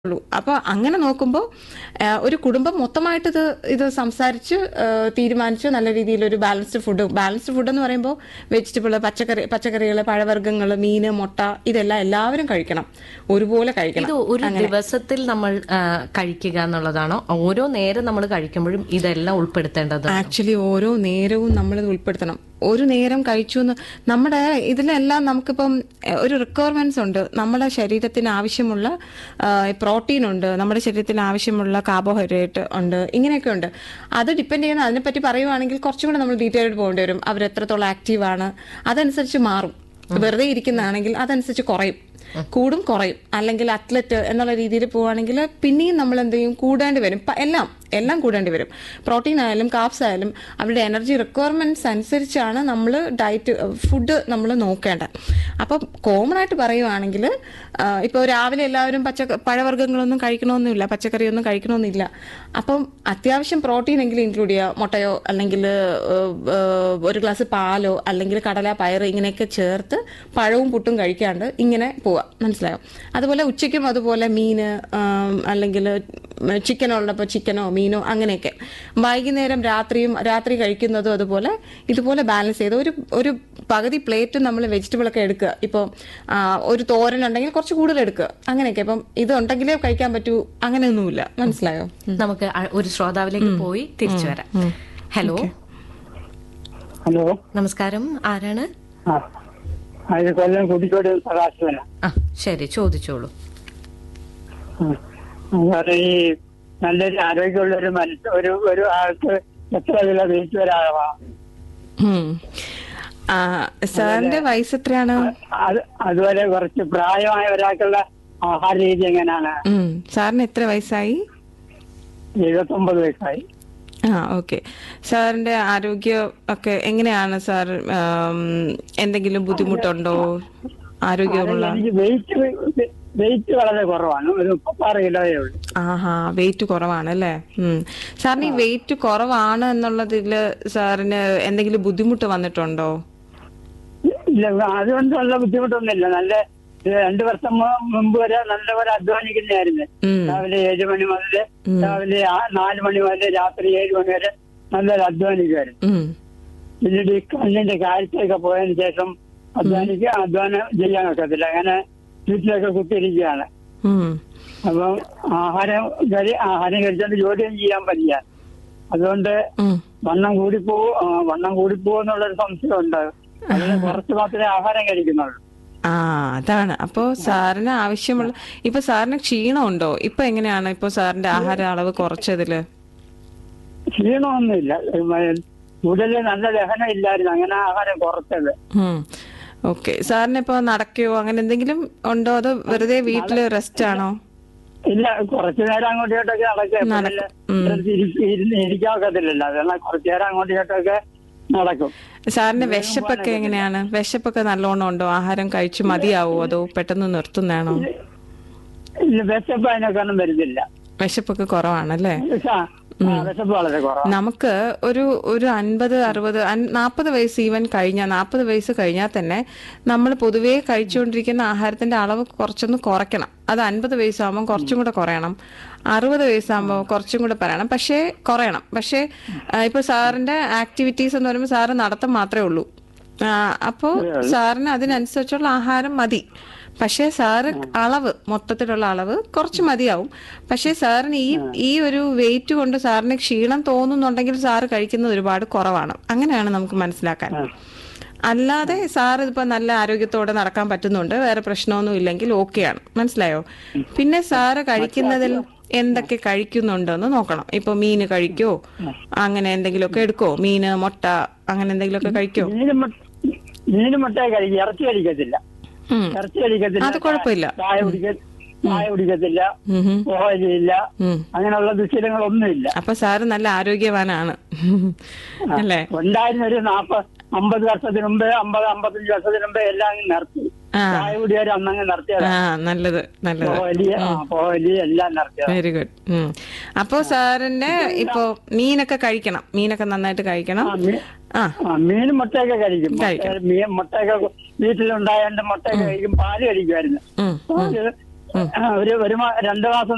ഉള്ളൂ അപ്പൊ അങ്ങനെ നോക്കുമ്പോൾ ഒരു കുടുംബം മൊത്തമായിട്ട് ഇത് ഇത് സംസാരിച്ച് ആ, തീരുമാനിച്ച് നല്ല രീതിയിൽ ഒരു ബാലൻസ്ഡ് ഫുഡ് ബാലൻസ്ഡ് ഫുഡ് എന്ന് പറയുമ്പോൾ വെജിറ്റബിൾ പച്ചക്കറി പച്ചക്കറികൾ പഴവർഗ്ഗങ്ങൾ മീന് മുട്ട ഇതെല്ലാം എല്ലാവരും കഴിക്കണം ഒരുപോലെ കഴിക്കണം ഇത് ഒരു ദിവസത്തിൽ നമ്മൾ ആ, കഴിക്കുക എന്നുള്ളതാണോ ഓരോ നേരം നമ്മൾ കഴിക്കുമ്പോഴും ഇതെല്ലാം ഉൾപ്പെടുത്തേണ്ടത് ആക്ച്വലി ഓരോ നേരവും നമ്മളിത് ഉൾപ്പെടുത്തണം ഒരു നേരം കഴിച്ചു എന്ന് നമ്മുടെ ഇതിലെല്ലാം നമുക്കിപ്പം എ, ഒരു റിക്വയർമെന്റ്സ് ഉണ്ട് നമ്മുടെ ശരീരത്തിന് ആവശ്യമുള്ള പ്രോട്ടീൻ ഉണ്ട് നമ്മുടെ ശരീരത്തിന് ആവശ്യമുള്ള കാർബോഹൈഡ്രേറ്റ് ഉണ്ട് ഇങ്ങനെയൊക്കെ ഉണ്ട് അത് ഡിപ്പെൻഡ് ചെയ്യുന്ന അതിനെപ്പറ്റി പറയുവാണെങ്കിൽ കുറച്ചും കൂടെ നമ്മൾ ഡീറ്റെയിൽ ആയിട്ട് പോകേണ്ടി വരും അവർ എത്രത്തോളം ആക്റ്റീവ് ആണ് അതനുസരിച്ച് മാറും വെറുതെ ഇരിക്കുന്നതാണെങ്കിൽ അതനുസരിച്ച് കുറയും കൂടും കുറയും അല്ലെങ്കിൽ അത്ലറ്റ് എന്നുള്ള രീതിയിൽ പോവുകയാണെങ്കിൽ പിന്നെയും നമ്മൾ എന്ത് ചെയ്യും കൂടേണ്ടി വരും പ- എല്ലാം എല്ലാം കൂടേണ്ടി വരും പ്രോട്ടീൻ ആയാലും കാപ്സ് ആയാലും അവരുടെ എനർജി റിക്വയർമെന്റ്സ് അനുസരിച്ചാണ് നമ്മൾ ഡയറ്റ് ഫുഡ് നമ്മൾ നോക്കേണ്ടത് അപ്പം കോമൺ ആയിട്ട് പറയുവാണെങ്കിൽ ഇപ്പോൾ രാവിലെ എല്ലാവരും പച്ച പഴവർഗ്ഗങ്ങളൊന്നും കഴിക്കണമെന്നില്ല പച്ചക്കറിയൊന്നും കഴിക്കണമെന്നില്ല അപ്പം അത്യാവശ്യം പ്രോട്ടീൻ എങ്കിലും ഇൻക്ലൂഡ് ചെയ്യുക മുട്ടയോ അല്ലെങ്കിൽ ഒരു ഗ്ലാസ് പാലോ അല്ലെങ്കിൽ കടല പയർ ഇങ്ങനെയൊക്കെ ചേർത്ത് പഴവും പുട്ടും കഴിക്കാണ്ട് ഇങ്ങനെ പോവാം മനസ്സിലായോ അതുപോലെ ഉച്ചയ്ക്കും അതുപോലെ മീന് ആം, അല്ലെങ്കിൽ ചിക്കനോ ഉള്ളപ്പോൾ ചിക്കനോ മീനോ അങ്ങനെയൊക്കെ വൈകുന്നേരം രാത്രിയും രാത്രി കഴിക്കുന്നതും അതുപോലെ ഇതുപോലെ ബാലൻസ് ചെയ്ത് ഒരു ഒരു പകുതി പ്ലേറ്റ് നമ്മൾ വെജിറ്റബിൾ ഒക്കെ എടുക്കുക ഇപ്പോൾ ഒരു തോരൻ ഉണ്ടെങ്കിൽ കുറച്ച് കൂടുതൽ എടുക്കുക അങ്ങനെയൊക്കെ ഇപ്പം ഇത് ഉണ്ടെങ്കിലേ കഴിക്കാൻ പറ്റൂ അങ്ങനെയൊന്നുമില്ല മനസ്സിലായോ നമുക്ക് അ- ഒരു ശ്രോതാവിലേക്ക് പോയി തിരിച്ചു വരാം ഹലോ ഹലോ നമസ്കാരം ആരാണ് ആ ആ, ഇത് കൊല്ലം കുട്ടിക്കോട് സദാശിവന ആ ശരി ചോദിച്ചോളൂ വേറെ ഈ നല്ലൊരു ആരോഗ്യമുള്ള ഒരു മനുഷ്യ ഒരു ഒരു ആൾക്ക് എത്ര കിലോ വെയിറ്റ് വരാവാ ഉം. ആ, സാറിന്റെ വയസ്സ് എത്രയാണ് അത് അതുപോലെ കുറച്ച് പ്രായമായ ഒരാൾക്കുള്ള ആഹാര രീതി എങ്ങനെയാണ് ഉം. സാറിന് എത്ര വയസ്സായി എഴുപത്തൊമ്പത് വയസ്സായി ആ ഓക്കെ സാറിന്റെ ആരോഗ്യം ഒക്കെ എങ്ങനെയാണ് സാർ ആം, എന്തെങ്കിലും ബുദ്ധിമുട്ടുണ്ടോ ആരോഗ്യമുള്ള എനിക്ക് വെയിറ്റ് വെയിറ്റ് വളരെ കുറവാണ് ഒരു മുപ്പത്താറ് കിലോയേ ഉള്ളൂ ആഹാ വെയിറ്റ് കുറവാണല്ലേ ഉം. സാറിന് ഈ വെയിറ്റ് കുറവാണ് എന്നുള്ളതില് സാറിന് എന്തെങ്കിലും ബുദ്ധിമുട്ട് വന്നിട്ടുണ്ടോ ഇല്ല അതുകൊണ്ടുള്ള ബുദ്ധിമുട്ടൊന്നുമില്ല നല്ല ഇത് രണ്ടു വർഷം മു- മുമ്പ് വരെ നല്ലപോലെ അധ്വാനിക്കുന്നതായിരുന്നു ഉം. രാവിലെ ഏഴ് മണി മുതൽ രാവിലെ ആ- നാല് മണി മുതൽ രാത്രി ഏഴ് മണി വരെ നല്ലൊരു അധ്വാനിക്കുമായിരുന്നു ഉം. പിന്നീട് ഈ കണ്ണിന്റെ കാഴ്ചയൊക്കെ പോയതിനു ശേഷം അധ്വാനിക്കുക അധ്വാനം ചെയ്യാൻ ഒക്കത്തില്ല അങ്ങനെ വീട്ടിലൊക്കെ കുത്തിയിരിക്കുകയാണ് ഉം. അപ്പം ആഹാരം കഴി ആഹാരം കഴിച്ചുകൊണ്ട് ജോലിയും ചെയ്യാൻ പറ്റില്ല അതുകൊണ്ട് ഉം. വണ്ണം കൂടിപ്പോ ആ, വണ്ണം കൂടിപ്പോ എന്നുള്ളൊരു സംശയം ഉണ്ട് അതിന് കുറച്ച് മാത്രമേ ആഹാരം കഴിക്കുന്നുള്ളൂ ആ അതാണ് അപ്പോ സാറിന് ആവശ്യമുള്ള ഇപ്പൊ സാറിന് ക്ഷീണമുണ്ടോ ഇപ്പൊ എങ്ങനെയാണ് ഇപ്പൊ സാറിന്റെ ആഹാര അളവ് കുറച്ചതില് ക്ഷീണമൊന്നുമില്ല കൂടുതൽ നല്ല ദഹനം ഇല്ലായിരുന്നു അങ്ങനെ ആഹാരം കുറച്ചത് ഓക്കെ സാറിന് ഇപ്പൊ നടക്കയോ അങ്ങനെ എന്തെങ്കിലും ഉണ്ടോ അതോ വെറുതെ വീട്ടില് റെസ്റ്റ് ആണോ ഇല്ല കുറച്ചു നേരം അങ്ങോട്ടും ഇങ്ങോട്ടൊക്കെ നടക്കും ഇരുന്ന് ഇരിക്കാൻ ഒക്കത്തില്ലല്ലോ അതെല്ലാം കുറച്ചു നേരം അങ്ങോട്ടും ഇങ്ങോട്ടൊക്കെ നടക്കും സാറിന് വിശപ്പൊക്കെ എങ്ങനെയാണ് വിശപ്പൊക്കെ നല്ലോണം ഉണ്ടോ ആഹാരം കഴിച്ചു മതിയാവോ അതോ പെട്ടെന്ന് നിർത്തുന്നതാണോ ഇല്ല വിശപ്പ് അതിനൊക്കെ വരുന്നില്ല വിശപ്പൊക്കെ കുറവാണല്ലേ ആ, ആ, വിശപ്പ് വളരെ കുറവാണ് നമുക്ക് ഒരു ഒരു അൻപത് അറുപത് നാൽപ്പത് വയസ്സ് ഈവൻ കഴിഞ്ഞാൽ നാൽപ്പത് വയസ്സ് കഴിഞ്ഞാൽ തന്നെ നമ്മൾ പൊതുവേ കഴിച്ചുകൊണ്ടിരിക്കുന്ന ആഹാരത്തിന്റെ അളവ് കുറച്ചൊന്ന് കുറയ്ക്കണം അത് അൻപത് വയസ്സാകുമ്പോൾ കുറച്ചും കൂടെ കുറയണം അറുപത് വയസ്സാകുമ്പോൾ കുറച്ചും കൂടെ പറയണം പക്ഷേ കുറയണം പക്ഷേ ആ, ഇപ്പൊ സാറിന്റെ ആക്ടിവിറ്റീസ് എന്ന് പറയുമ്പോൾ സാറ് നടത്തം മാത്രമേ ഉള്ളൂ ആ, അപ്പോ സാറിന് അതിനനുസരിച്ചുള്ള ആഹാരം മതി പക്ഷേ സാറ് അളവ് മൊത്തത്തിലുള്ള അളവ് കുറച്ച് മതിയാവും പക്ഷേ സാറിന് ഈ ഈ ഒരു വെയിറ്റ് കൊണ്ട് സാറിന് ക്ഷീണം തോന്നുന്നുണ്ടെങ്കിൽ സാറ് കഴിക്കുന്നത് ഒരുപാട് കുറവാണ് അങ്ങനെയാണ് നമുക്ക് മനസ്സിലാക്കാൻ അല്ലാതെ സാർ ഇതിപ്പോ നല്ല ആരോഗ്യത്തോടെ നടക്കാൻ പറ്റുന്നുണ്ട് വേറെ പ്രശ്നമൊന്നും ഇല്ലെങ്കിൽ ഓക്കെയാണ് മനസ്സിലായോ പിന്നെ സാറ് കഴിക്കുന്നതിൽ എന്തൊക്കെ കഴിക്കുന്നുണ്ടെന്ന് നോക്കണം ഇപ്പൊ മീന് കഴിക്കോ അങ്ങനെ എന്തെങ്കിലുമൊക്കെ എടുക്കോ മീന് മുട്ട അങ്ങനെ എന്തെങ്കിലുമൊക്കെ കഴിക്കോ മീനും മുട്ട മീനും മുട്ട കഴിക്കും ഇറച്ചി കഴിക്കത്തില്ല ഉം. ഇറച്ചി കഴിക്കത്തില്ല അത് കുഴപ്പമില്ല. ചായ കുടിക്ക ചായ കുടിക്കത്തില്ല ഉം ഉം. ഓയിലില്ല ഉം. അങ്ങനെയുള്ള ദുശീലങ്ങളൊന്നുമില്ല അപ്പൊ സാറ് നല്ല ആരോഗ്യവാനാണ് അല്ലേ ഉണ്ടായിരുന്ന ഒരു നാപ്പത് അമ്പത് വർഷത്തിന് മുമ്പ് അമ്പത് അമ്പത്തഞ്ച് വർഷത്തിന് മുമ്പ് എല്ലാം അങ്ങ് നിർത്തി ആ. ചായ കുടിയാരും അന്നങ്ങ് നിർത്തിയത് ആ നല്ലത് നല്ലത് പോലി പോലി എല്ലാം നിർത്തിയത് വെരി ഗുഡ് അപ്പോ സാറിന്റെ ഇപ്പോ മീനൊക്കെ കഴിക്കണം മീനൊക്കെ നന്നായിട്ട് കഴിക്കണം ആ, മീ- ആ ആ, മീനും മുട്ടയൊക്കെ കഴിക്കും കഴിക്കും. മുട്ട- മീൻ മുട്ടയൊക്കെ വീട്ടിലുണ്ടായതുകൊണ്ട് മുട്ടയൊക്കെ കഴിക്കും പാല് കഴിക്കുമായിരുന്നു ഉം, പാല് ആ, ഒരു ഒരു മാ- രണ്ടു മാസം